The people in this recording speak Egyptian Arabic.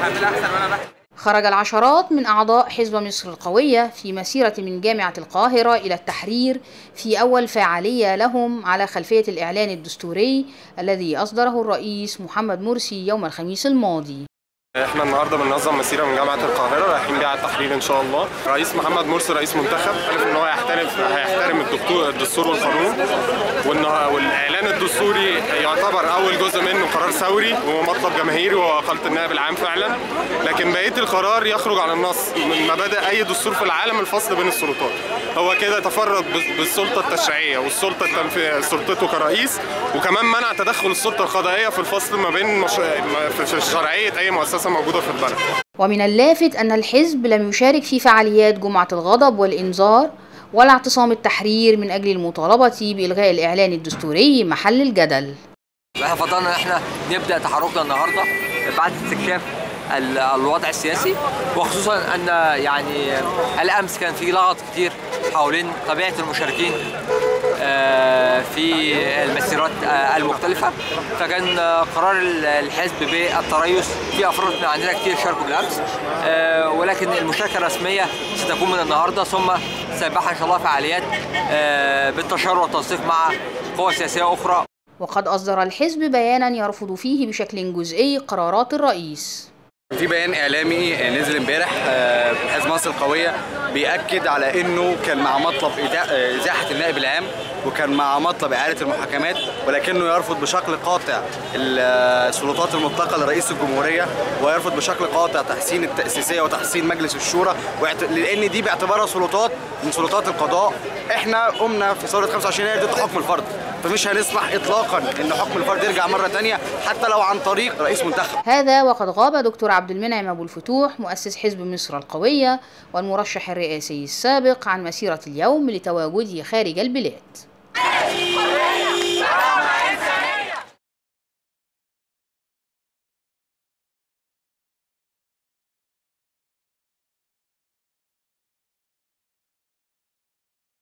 خرج العشرات من أعضاء حزب مصر القوية في مسيرة من جامعة القاهرة إلى التحرير في أول فعالية لهم على خلفية الإعلان الدستوري الذي أصدره الرئيس محمد مرسي يوم الخميس الماضي احنا النهارده بننظم مسيره من جامعه القاهره رايحين بيها على التحرير ان شاء الله رئيس محمد مرسي رئيس منتخب عرف ان هو يحترم هيحترم الدكتور الدستور والقانون والاعلان الدستوري يعتبر اول جزء منه قرار ثوري وهو مطلب جماهيري وقاله النائب العام فعلا لكن بقيه القرار يخرج عن النص من مبادئ اي دستور في العالم الفصل بين السلطات هو كده تفرد بالسلطه التشريعيه والسلطه التنفيذيه سلطته كرئيس وكمان منع تدخل السلطه القضائيه في الفصل ما بين مش... في شرعيه اي مؤسسه موجوده في البلد ومن اللافت أن الحزب لم يشارك في فعاليات جمعة الغضب والإنذار ولا اعتصام التحرير من أجل المطالبة بإلغاء الإعلان الدستوري محل الجدل احنا فضلنا ان احنا نبدا تحركنا النهارده بعد استكشاف الوضع السياسي وخصوصا ان يعني الامس كان في لغط كتير حوالين طبيعه المشاركين في المسيرات المختلفه فكان قرار الحزب بالتريث في افراد من عندنا كتير شاركوا بالامس ولكن المشاركه الرسميه ستكون من النهارده ثم سيبقى ان شاء الله فعاليات بالتشاور والتنسيق مع قوى سياسيه اخرى وقد أصدر الحزب بيانا يرفض فيه بشكل جزئي قرارات الرئيس في بيان اعلامي نزل امبارح حزب مصر القويه بياكد على انه كان مع مطلب ازاحه النائب العام وكان مع مطلب اعاده المحاكمات ولكنه يرفض بشكل قاطع السلطات المطلقه لرئيس الجمهوريه ويرفض بشكل قاطع تحسين التاسيسيه وتحسين مجلس الشورى لان دي باعتبارها سلطات من سلطات القضاء احنا قمنا في ثوره 25 يناير ضد حكم الفرد فمش هنسمح اطلاقا ان حكم الفرد يرجع مره ثانيه حتى لو عن طريق رئيس منتخب هذا وقد غاب دكتور عبد المنعم ابو الفتوح مؤسس حزب مصر القويه والمرشح الرئاسي السابق عن مسيره اليوم لتواجده خارج البلاد